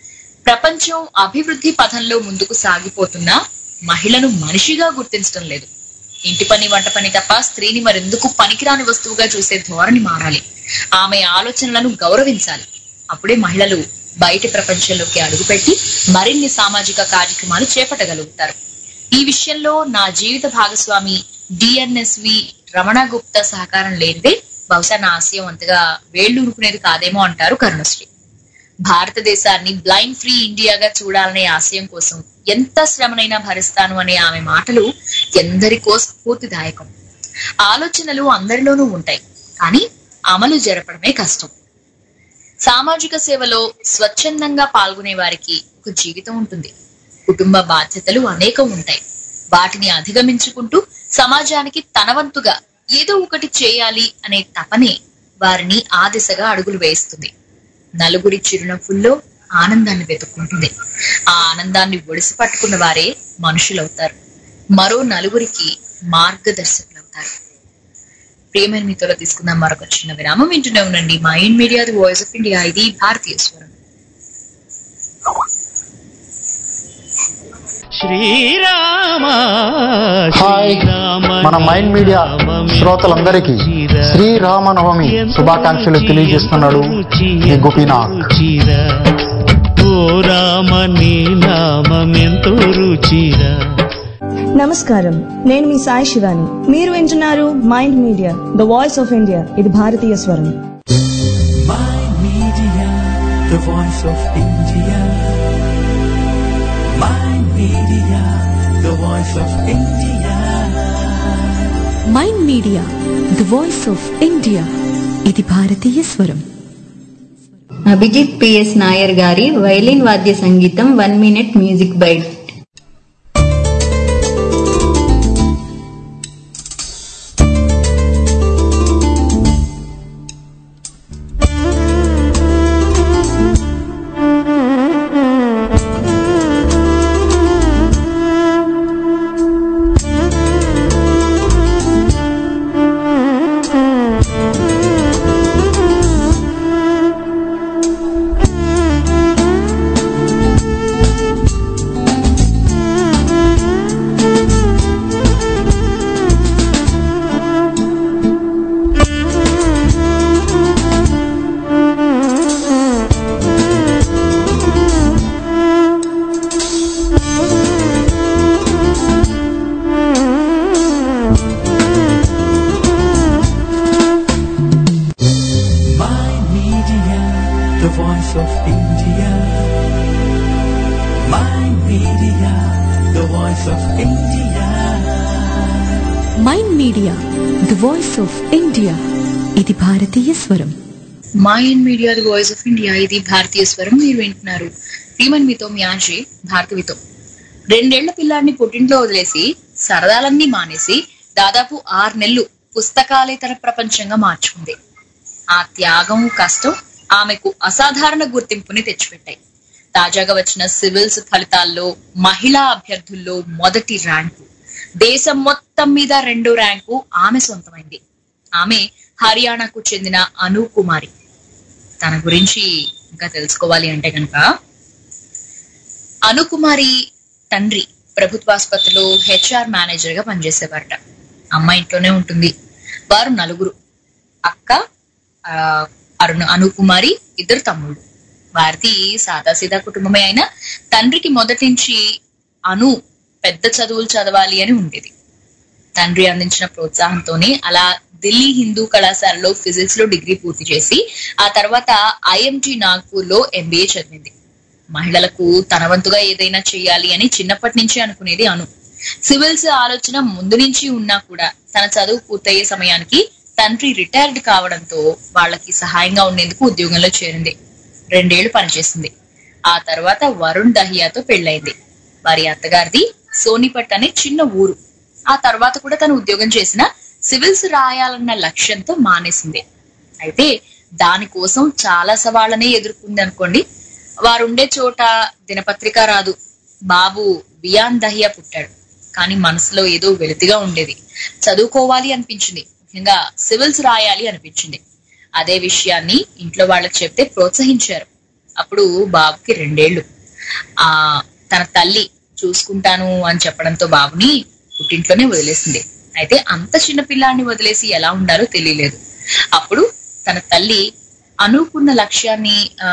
ప్రపంచం అభివృద్ధి పథంలో ముందుకు సాగిపోతున్నా మహిళను మనిషిగా గుర్తించడం లేదు ఇంటి పని వంట పని తప్ప స్త్రీని మరెందుకు పనికిరాని వస్తువుగా చూసే ధోరణి మారాలి ఆమె ఆలోచనలను గౌరవించాలి అప్పుడే మహిళలు బయటి ప్రపంచంలోకి అడుగుపెట్టి మరిన్ని సామాజిక కార్యక్రమాలు చేపట్టగలుగుతారు ఈ విషయంలో నా జీవిత భాగస్వామి డిఎన్ఎస్వి రమణ గుప్తా సహకారం లేనిదే బహుశా నా ఆశయం అంతగా వేళ్లూరుకునేది కాదేమో అంటారు కరుణశ్రీ భారతదేశాన్ని బ్లైండ్ ఫ్రీ ఇండియాగా చూడాలనే ఆశయం కోసం ఎంత శ్రమనైనా భరిస్తాను అనే ఆమె మాటలు ఎందరికో స్ఫూర్తిదాయకం ఆలోచనలు అందరిలోనూ ఉంటాయి కానీ అమలు జరపడమే కష్టం సామాజిక సేవలో స్వచ్ఛందంగా పాల్గొనే వారికి ఒక జీవితం ఉంటుంది కుటుంబ బాధ్యతలు అనేకం ఉంటాయి వాటిని అధిగమించుకుంటూ సమాజానికి తనవంతుగా ఏదో ఒకటి చేయాలి అనే తపనే వారిని ఆ దిశగా అడుగులు వేస్తుంది నలుగురి చిరునవ్వుల్లో ఆనందాన్ని వెతుక్కుంటుంది ఆ ఆనందాన్ని ఒడిసి పట్టుకున్న వారే మనుషులవుతారు మరో నలుగురికి మార్గదర్శకులవుతారు ప్రియమైన మీతో తీసుకుందాం మరొక చిన్న విరామం వింటూనే ఉండండి మా in media the voice of India ఇది భారతీయ స్వరం శ్రీరామ హాయ్ మన మైండ్ మీడియా శ్రోతలందరికీ శ్రీరామనవమి శుభాకాంక్షలు తెలియజేస్తున్నాడు మీ గోపీనాథ్ ఓ రామ నీ నామెంతో రుచిరా నమస్కారం నేను మీ సాయి శివాని మీరు వింటున్నారు mind media the voice of India ఇది భారతీయ స్వరం Media, the voice of India. My media, the voice of India. Mind media the voice of India ఇది భారతీయ స్వరం అభిజిత్ పిఎస్ నాయర్ గారి వైలిన్ వాద్య సంగీతం one minute music byte My media, the voice of India. My media, the voice of India. Mind media the voice of India ఇది భారతీయ స్వరం మా in media the voice of India ఇది భారతీయ స్వరం మీరు వింటున్నారు ప్రియమన్ మీతో మీ ఆజీ భార్గవితో రెండేళ్ల పిల్లాడిని పుట్టింట్లో వదిలేసి సరదాలన్నీ మానేసి దాదాపు ఆరు నెలలు పుస్తకాలేతర ప్రపంచంగా మార్చుకుంది ఆ త్యాగం కష్టం ఆమెకు అసాధారణ గుర్తింపుని తెచ్చిపెట్టాయి తాజాగా వచ్చిన సివిల్స్ ఫలితాల్లో మహిళా అభ్యర్థుల్లో మొదటి ర్యాంకు దేశం మొత్తం మీద రెండో ర్యాంకు ఆమె సొంతమైంది ఆమె హర్యానాకు చెందిన అను కుమారి తన గురించి ఇంకా తెలుసుకోవాలి అంటే కనుక అనుకుమారి తండ్రి ప్రభుత్వ ఆసుపత్రిలో హెచ్ఆర్ మేనేజర్ గా పనిచేసేవారట అమ్మ ఇంట్లోనే ఉంటుంది వారు నలుగురు అక్క ఆ, అరుణ అనుకుమారి ఇద్దరు తమ్ముళ్ళు వారిది సాదాసీదా కుటుంబమే అయినా తండ్రికి మొదటి నుంచి అను పెద్ద చదువులు చదవాలి అని ఉండేది తండ్రి అందించిన ప్రోత్సాహంతోనే అలా ఢిల్లీ హిందూ కళాశాలలో ఫిజిక్స్ లో డిగ్రీ పూర్తి చేసి ఆ తర్వాత ఐఎంటి నాగ్పూర్ లో ఎంబీఏ చదివింది మహిళలకు తన వంతుగా ఏదైనా చేయాలి అని చిన్నప్పటి నుంచి అనుకునేది అను సివిల్స్ ఆలోచన ముందు నుంచి ఉన్నా కూడా తన చదువు పూర్తయ్యే సమయానికి తండ్రి రిటైర్డ్ కావడంతో వాళ్ళకి సహాయంగా ఉండేందుకు ఉద్యోగంలో చేరింది రెండేళ్లు పనిచేసింది ఆ తర్వాత వరుణ్ దహియాతో పెళ్ళైంది వారి అత్తగారిది సోనిపట్ అనే చిన్న ఊరు ఆ తర్వాత కూడా తను ఉద్యోగం చేసిన సివిల్స్ రాయాలన్న లక్ష్యంతో మానేసింది అయితే దానికోసం చాలా సవాళ్ళనే ఎదుర్కొంది అనుకోండి వారుండే చోట దినపత్రిక రాదు బాబు బియాన్ దహియా పుట్టాడు కానీ మనసులో ఏదో వెలితిగా ఉండేది చదువుకోవాలి అనిపించింది ముఖ్యంగా సివిల్స్ రాయాలి అనిపించింది అదే విషయాన్ని ఇంట్లో వాళ్ళకి చెప్తే ప్రోత్సహించారు అప్పుడు బాబుకి రెండేళ్లు ఆ తన తల్లి చూసుకుంటాను అని చెప్పడంతో బాబుని పుట్టింట్లోనే వదిలేసింది అయితే అంత చిన్న పిల్లాన్ని వదిలేసి ఎలా ఉండాలో తెలియలేదు అప్పుడు తన తల్లి అనుకున్న లక్ష్యాన్ని ఆ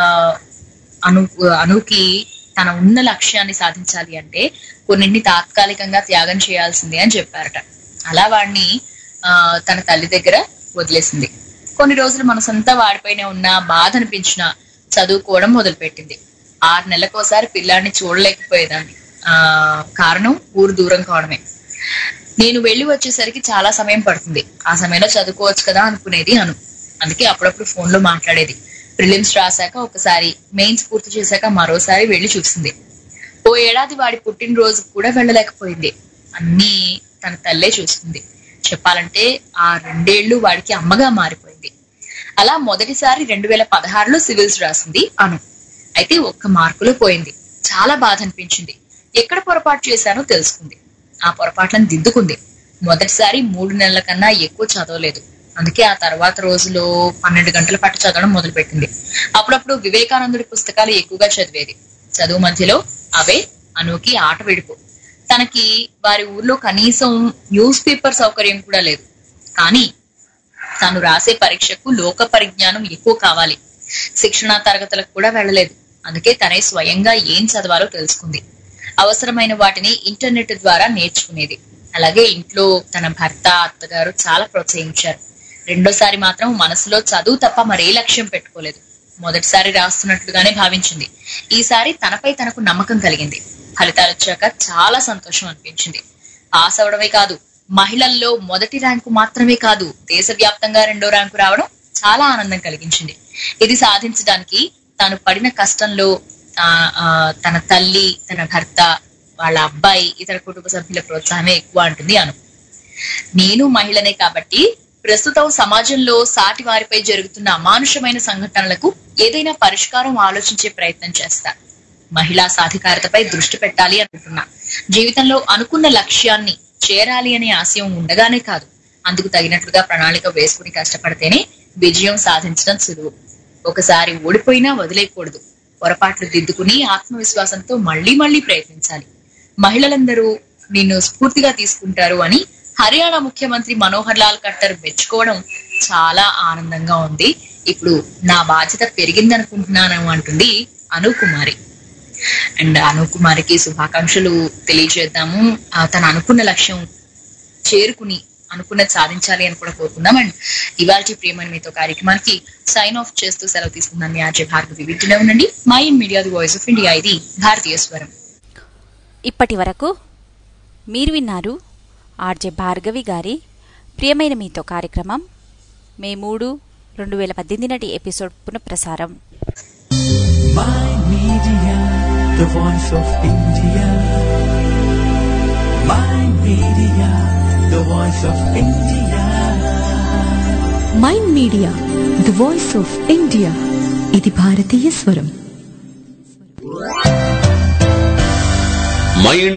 అను అనుకి తన ఉన్న లక్ష్యాన్ని సాధించాలి అంటే కొన్నింటిని తాత్కాలికంగా త్యాగం చేయాల్సిందే అని చెప్పారట అలా వాడిని ఆ తన తల్లి దగ్గర వదిలేసింది కొన్ని రోజులు మనసంతా వాడిపైనే ఉన్న బాధ అనిపించిన చదువుకోవడం మొదలుపెట్టింది ఆరు నెలలకోసారి పిల్లాడిని చూడలేకపోయేదాన్ని ఆ కారణం ఊరు దూరం కావడమే నేను వెళ్ళి వచ్చేసరికి చాలా సమయం పడుతుంది ఆ సమయంలో చదువుకోవచ్చు కదా అనుకునేది అను అందుకే అప్పుడప్పుడు ఫోన్ లో మాట్లాడేది ప్రిలిమ్స్ రాశాక ఒకసారి మెయిన్స్ పూర్తి చేశాక మరోసారి వెళ్లి చూసింది ఓ ఏడాది వాడి పుట్టినరోజు కూడా వెళ్ళలేకపోయింది అన్నీ తన తల్లే చూస్తుంది చెప్పాలంటే ఆ రెండేళ్లు వాడికి అమ్మగా మారిపోయింది అలా మొదటిసారి రెండు వేల పదహారులో సివిల్స్ రాసింది అను అయితే ఒక్క మార్కులో పోయింది చాలా బాధ అనిపించింది ఎక్కడ పొరపాటు చేశానో తెలుసుకుంది ఆ పొరపాట్లను దిద్దుకుంది మొదటిసారి మూడు నెలల కన్నా ఎక్కువ చదవలేదు అందుకే ఆ తర్వాత రోజులో పన్నెండు గంటల పాటు చదవడం మొదలుపెట్టింది అప్పుడప్పుడు వివేకానందుడి పుస్తకాలు ఎక్కువగా చదివేది చదువు మధ్యలో అవే అనుకి ఆట విడిపో తనకి వారి ఊర్లో కనీసం న్యూస్ పేపర్ సౌకర్యం కూడా లేదు కానీ తాను రాసే పరీక్షకు లోక పరిజ్ఞానం ఎక్కువ కావాలి శిక్షణా తరగతులకు కూడా వెళ్ళలేదు అందుకే తనే స్వయంగా ఏం చదవాలో తెలుసుకుంది అవసరమైన వాటిని ఇంటర్నెట్ ద్వారా నేర్చుకునేది అలాగే ఇంట్లో తన భర్త అత్తగారు చాలా ప్రోత్సహించారు రెండోసారి మాత్రం మనసులో చదువు తప్ప మరే లక్ష్యం పెట్టుకోలేదు మొదటిసారి రాస్తున్నట్లుగానే భావించింది ఈసారి తనపై తనకు నమ్మకం కలిగింది ఫలితాలు వచ్చాక చాలా సంతోషం అనిపించింది పాస్ అవడమే కాదు మహిళల్లో మొదటి ర్యాంకు మాత్రమే కాదు దేశవ్యాప్తంగా రెండో ర్యాంకు రావడం చాలా ఆనందం కలిగించింది ఇది సాధించడానికి తాను పడిన కష్టంలో ఆ, ఆ, తన తల్లి తన భర్త వాళ్ళ అబ్బాయి ఇతర కుటుంబ సభ్యుల ప్రోత్సాహమే ఎక్కువ అంటుంది అను నేను మహిళనే కాబట్టి ప్రస్తుతం సమాజంలో సాటి వారిపై జరుగుతున్న అమానుషమైన సంఘటనలకు ఏదైనా పరిష్కారం ఆలోచించే ప్రయత్నం చేస్తా మహిళా సాధికారతపై దృష్టి పెట్టాలి అనుకుంటున్నా జీవితంలో అనుకున్న లక్ష్యాన్ని చేరాలి అనే ఆశయం ఉండగానే కాదు అందుకు తగినట్లుగా ప్రణాళిక వేసుకుని కష్టపడితేనే విజయం సాధించడం సులువు ఒకసారి ఓడిపోయినా వదిలేయకూడదు పొరపాట్లు దిద్దుకుని ఆత్మవిశ్వాసంతో మళ్ళీ మళ్ళీ ప్రయత్నించాలి మహిళలందరూ నిన్ను స్ఫూర్తిగా తీసుకుంటారు అని హర్యానా ముఖ్యమంత్రి మనోహర్ లాల్ ఖట్టర్ మెచ్చుకోవడం చాలా ఆనందంగా ఉంది ఇప్పుడు నా బాధ్యత పెరిగిందనుకుంటున్నాను అంటుంది అను కుమారి అండ్ అను కుమారికి శుభాకాంక్షలు తెలియజేద్దాము ఆ, తను అనుకున్న లక్ష్యం చేరుకుని అనుకున్నది సాధించాలి అని కూడా కోరుకుందాం అండ్ ఇవాళ ప్రియమైన మీతో కార్యక్రమానికి సైన్ ఆఫ్ చేస్తూ సెలవు తీసుకుందాం మీ ఆర్జే భార్గవి వింటూనే ఉండండి my in media the voice of India ఇది భారతీయ స్వరం ఇప్పటి వరకు మీరు విన్నారు ఆర్జే భార్గవి గారి ప్రియమైన మీతో కార్యక్రమం మే మూడు రెండు వేల పద్దెనిమిది నాటి ఎపిసోడ్ పునఃప్రసారం Media, the voice of India. My media, the voice of India. Mind media the voice of India ఇది భారతీయ స్వరం మైండ్